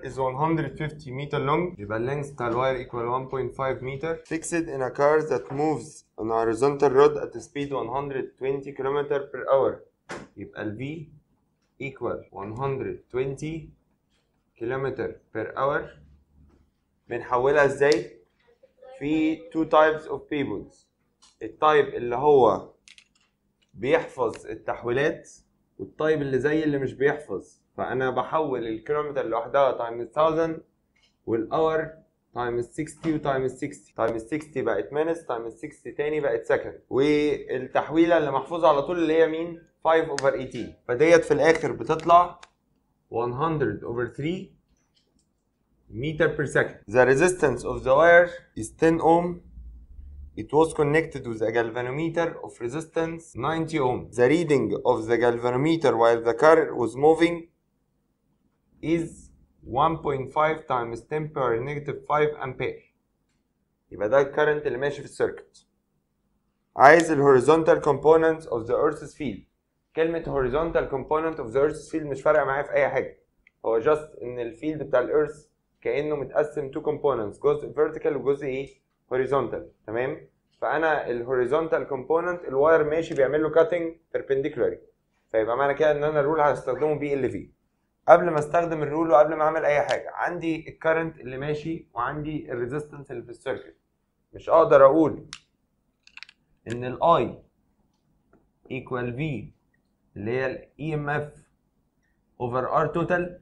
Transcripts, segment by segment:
is 150 meter long يبقى اللينس بتاع الواير equal 1.5 meter fixed in a car that moves on a horizontal road at a speed 120 km per hour يبقى ال V equal 120 km per hour بنحولها ازاي؟ في two types of peoples التايب اللي هو بيحفظ التحويلات والتايب اللي زي اللي مش بيحفظ فانا بحول الكيلومتر لوحدها تايمز 1000 والاور تايمز 60 وتايمز 60 تايمز 60 بقت مينتس تايمز 60 تاني بقت سكند والتحويله اللي محفوظه على طول اللي هي مين 5 اوفر 18 فديت في الاخر بتطلع 100 over 3 meter per second. The resistance of the wire is 10 ohm. It was connected with a galvanometer of resistance 90 ohm. The reading of the galvanometer while the car was moving is 1.5 times 10 power negative 5 ampere. يبقى ده الكرنت اللي ماشي في السيركت. عايز ال horizontal components of the earth's field. كلمة horizontal component of the earth's field مش فارقة معايا في أي حاجة. هو just إن الفيلد بتاع الإيرث كأنه متقسم تو components جزء vertical وجزء إيه؟ horizontal تمام؟ فأنا ال horizontal component الواير ماشي بيعمل له cutting perpendicularly. فيبقى معنى كده إن أنا الرول هستخدمه بي ال في. قبل ما استخدم الرول وقبل ما اعمل اي حاجه عندي الكرنت اللي ماشي وعندي الريزيستنس اللي في السيركت مش اقدر اقول ان الاي ايكوال في اللي هي الاي ام اف اوفر ار توتال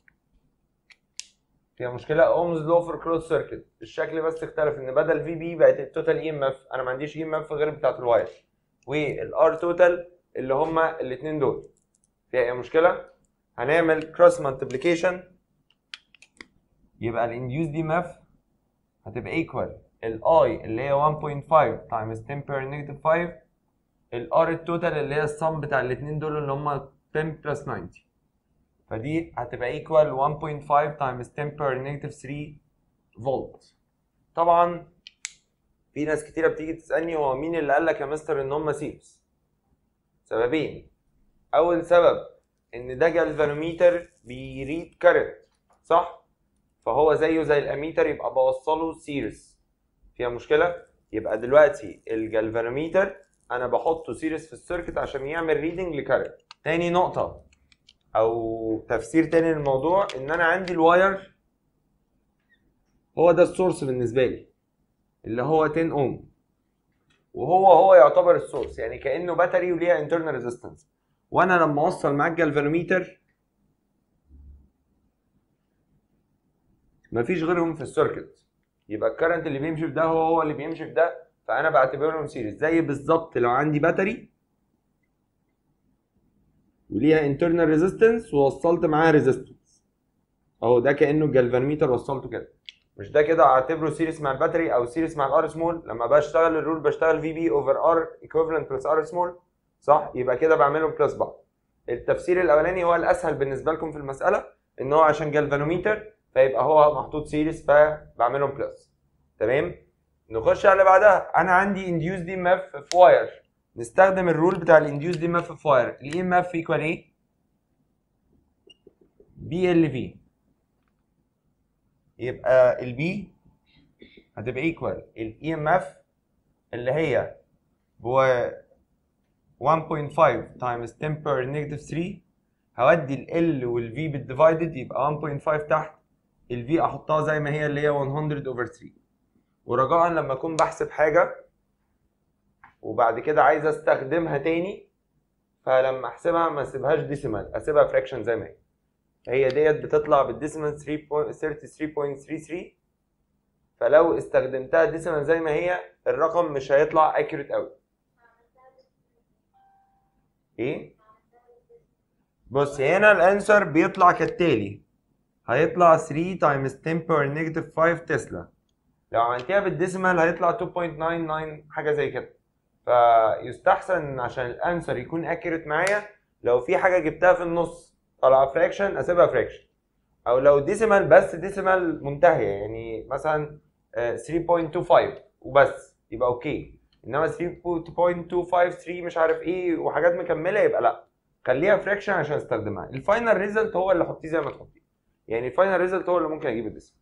فيها مشكله اومز لو فور كلوز سيركت الشكل بس اختلف ان بدل في بي بقت التوتال اي ام اف انا ما عنديش اي ام اف غير بتاعت الواير والار توتال اللي هما الاثنين دول فيها اي مشكله هنعمل كروس مالتيبليكيشن يبقى الانديوس دي ماف هتبقى ايكوال الاي اللي هي 1.5 تايمز 10 بير نيجاتيف 5 الار التوتال اللي هي السم بتاع الاثنين دول اللي هم 10 بلس 90 فدي هتبقى ايكوال 1.5 تايمز 10 بير نيجاتيف 3 فولت طبعا في ناس كتيره بتيجي تسالني هو مين اللي قال لك يا مستر ان هم سيريس سببين اول سبب ان ده جالفانوميتر بيريد كارنت صح فهو زيه زي الاميتر يبقى بوصله سيريس فيها مشكله يبقى دلوقتي الجالفانوميتر انا بحطه سيريس في السيركت عشان يعمل ريدنج لكارنت تاني نقطه او تفسير تاني للموضوع ان انا عندي الواير هو ده السورس بالنسبه لي اللي هو 10 اوم وهو هو يعتبر السورس يعني كانه باتري وليها انترنال ريزيستنس وانا لما اوصل معاك جالفانوميتر مفيش غيرهم في السيركت يبقى الكرنت اللي بيمشي في ده هو هو اللي بيمشي في ده فانا بعتبرهم سيريز زي بالظبط لو عندي باتري وليها انترنال ريزيستنس ووصلت معاها ريزيستنس اهو ده كانه الجالفانوميتر وصلته كده مش ده كده اعتبره سيريس مع الباتري او سيريس مع الار سمول لما بشتغل الرول بشتغل في بي اوفر ار ايكوفالنت بلس ار سمول صح يبقى كده بعملهم بلس بعض التفسير الاولاني هو الاسهل بالنسبه لكم في المساله ان هو عشان جالفانوميتر فيبقى هو محطوط سيريس فبعملهم بلس تمام نخش على اللي بعدها انا عندي انديوس دي ام اف في واير نستخدم الرول بتاع الانديوس دي ام اف في واير الاي ام اف ايكوال ايه بي ال في يبقى البي هتبقى ايكوال الاي ام اف اللي هي بو 1.5 times 10 per negative 3 هودي ال L وال V بالديفايدد يبقى 1.5 تحت ال V احطها زي ما هي اللي هي 100 over 3 ورجاء لما اكون بحسب حاجة وبعد كده عايز استخدمها تاني فلما احسبها ما اسيبهاش ديسيمال اسيبها فراكشن زي ما هي هي ديت بتطلع بالديسيمال 33.33 فلو استخدمتها ديسيمال زي ما هي الرقم مش هيطلع اكيوريت قوي ايه بص هنا الانسر بيطلع كالتالي هيطلع 3 تايمز 10 بير نيجاتيف 5 تسلا لو عملتيها بالديسيمال هيطلع 2.99 حاجه زي كده فيستحسن عشان الانسر يكون اكيوريت معايا لو في حاجه جبتها في النص طالعه فراكشن اسيبها فراكشن او لو ديسيمال بس ديسيمال منتهيه يعني مثلا 3.25 وبس يبقى اوكي انما 3.253 مش عارف ايه وحاجات مكمله يبقى لا خليها فراكشن عشان استخدمها الفاينل ريزلت هو اللي حطيه زي ما تحطيه يعني الفاينل ريزلت هو اللي ممكن اجيب الديسيمال